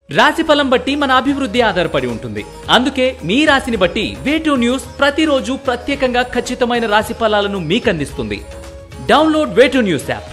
రాశి ఫలం బట్టి మన అభివృద్ధి ఆధారపడి ఉంటుంది అందుకే మీ రాశిని బట్టి వేటూ న్యూస్ ప్రతిరోజు ప్రత్యేకంగా ఖచ్చితమైన రాశి ఫలాలను మీకు అందిస్తుంది డౌన్లోడ్ వేటూ న్యూస్ యాప్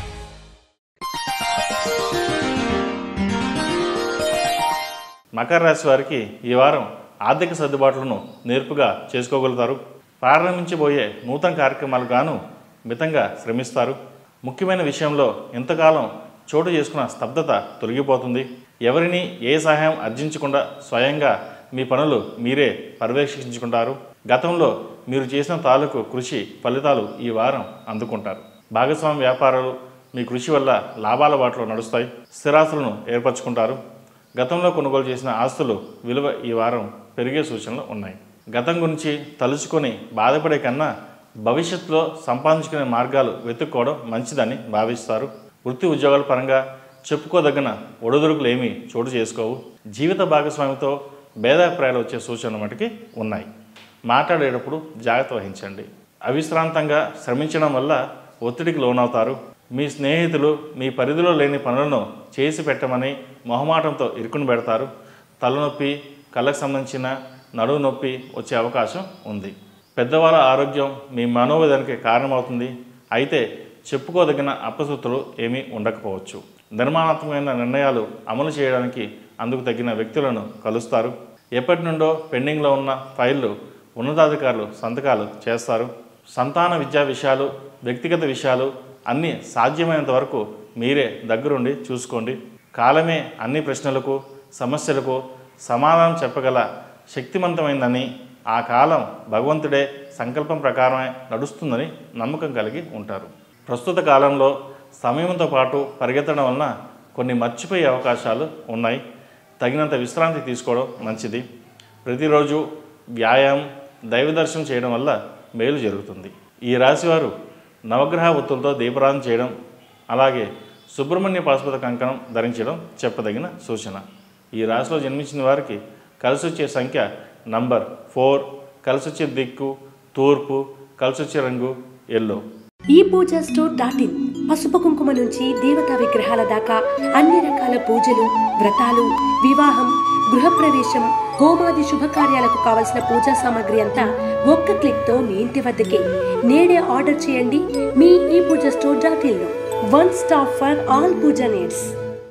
మకర రాశి వారికి ఈ వారం ఆర్థిక సర్దుబాట్లను నేర్పుగా చేసుకోగలుగుతారు ప్రారంభించబోయే నూతన కార్యక్రమాలు గాను మితంగా శ్రమిస్తారు ముఖ్యమైన విషయంలో ఇంతకాలం చోటు చేసుకున్న స్తబ్దత తొలగిపోతుంది ఎవరిని ఏ సహాయం అర్జించకుండా స్వయంగా మీ పనులు మీరే పర్యవేక్షించుకుంటారు గతంలో మీరు చేసిన తాలూకు కృషి ఫలితాలు ఈ వారం అందుకుంటారు భాగస్వామి వ్యాపారాలు మీ కృషి వల్ల లాభాల బాటలో నడుస్తాయి స్థిరాస్తులను ఏర్పరచుకుంటారు గతంలో కొనుగోలు చేసిన ఆస్తులు విలువ ఈ వారం పెరిగే సూచనలు ఉన్నాయి గతం గురించి తలుచుకొని బాధపడే కన్నా భవిష్యత్తులో సంపాదించుకునే మార్గాలు వెతుక్కోవడం మంచిదని భావిస్తారు వృత్తి ఉద్యోగాల పరంగా చెప్పుకోదగిన ఒడిదుడుకులు ఏమీ చోటు చేసుకోవు జీవిత భాగస్వామితో భేదాభిప్రాయాలు వచ్చే సూచనలు మటుకి ఉన్నాయి మాట్లాడేటప్పుడు జాగ్రత్త వహించండి అవిశ్రాంతంగా శ్రమించడం వల్ల ఒత్తిడికి లోనవుతారు మీ స్నేహితులు మీ పరిధిలో లేని పనులను చేసి పెట్టమని మొహమాటంతో ఇరుకుని పెడతారు తలనొప్పి కళ్ళకు సంబంధించిన నడువు నొప్పి వచ్చే అవకాశం ఉంది పెద్దవాళ్ళ ఆరోగ్యం మీ మనోవేదనకి కారణమవుతుంది అయితే చెప్పుకోదగిన అప్పసూత్రులు ఏమీ ఉండకపోవచ్చు నిర్మాణాత్మకమైన నిర్ణయాలు అమలు చేయడానికి అందుకు తగిన వ్యక్తులను కలుస్తారు ఎప్పటి నుండో పెండింగ్లో ఉన్న ఫైళ్లు ఉన్నతాధికారులు సంతకాలు చేస్తారు సంతాన విద్యా విషయాలు వ్యక్తిగత విషయాలు అన్నీ సాధ్యమైనంత వరకు మీరే దగ్గరుండి చూసుకోండి కాలమే అన్ని ప్రశ్నలకు సమస్యలకు సమాధానం చెప్పగల శక్తివంతమైందని ఆ కాలం భగవంతుడే సంకల్పం ప్రకారమే నడుస్తుందని నమ్మకం కలిగి ఉంటారు ప్రస్తుత కాలంలో సమయంతో పాటు పరిగెత్తడం వలన కొన్ని మర్చిపోయే అవకాశాలు ఉన్నాయి తగినంత విశ్రాంతి తీసుకోవడం మంచిది ప్రతిరోజు వ్యాయామం దైవ దర్శనం చేయడం వల్ల మేలు జరుగుతుంది ఈ రాశివారు నవగ్రహ ఒత్తులతో దీపారాధన చేయడం అలాగే సుబ్రహ్మణ్య పాశుపత కంకణం ధరించడం చెప్పదగిన సూచన ఈ రాశిలో జన్మించిన వారికి కలిసొచ్చే సంఖ్య నంబర్ ఫోర్ కలిసొచ్చే దిక్కు తూర్పు కలిసొచ్చే రంగు ఎల్లో ఈ పూజా స్టోర్ డాట్ ఇన్ పసుపు కుంకుమ నుంచి దేవతా విగ్రహాల దాకా అన్ని రకాల పూజలు వ్రతాలు వివాహం గృహప్రవేశం హోమాది శుభకార్యాలకు కావలసిన పూజా సామాగ్రి అంతా ఒక్క క్లిక్ తో మీ ఇంటి వద్దకే నేడే ఆర్డర్ చేయండి మీ ఈ పూజా స్టోర్ డాట్ ఇన్ లో one stop for all puja needs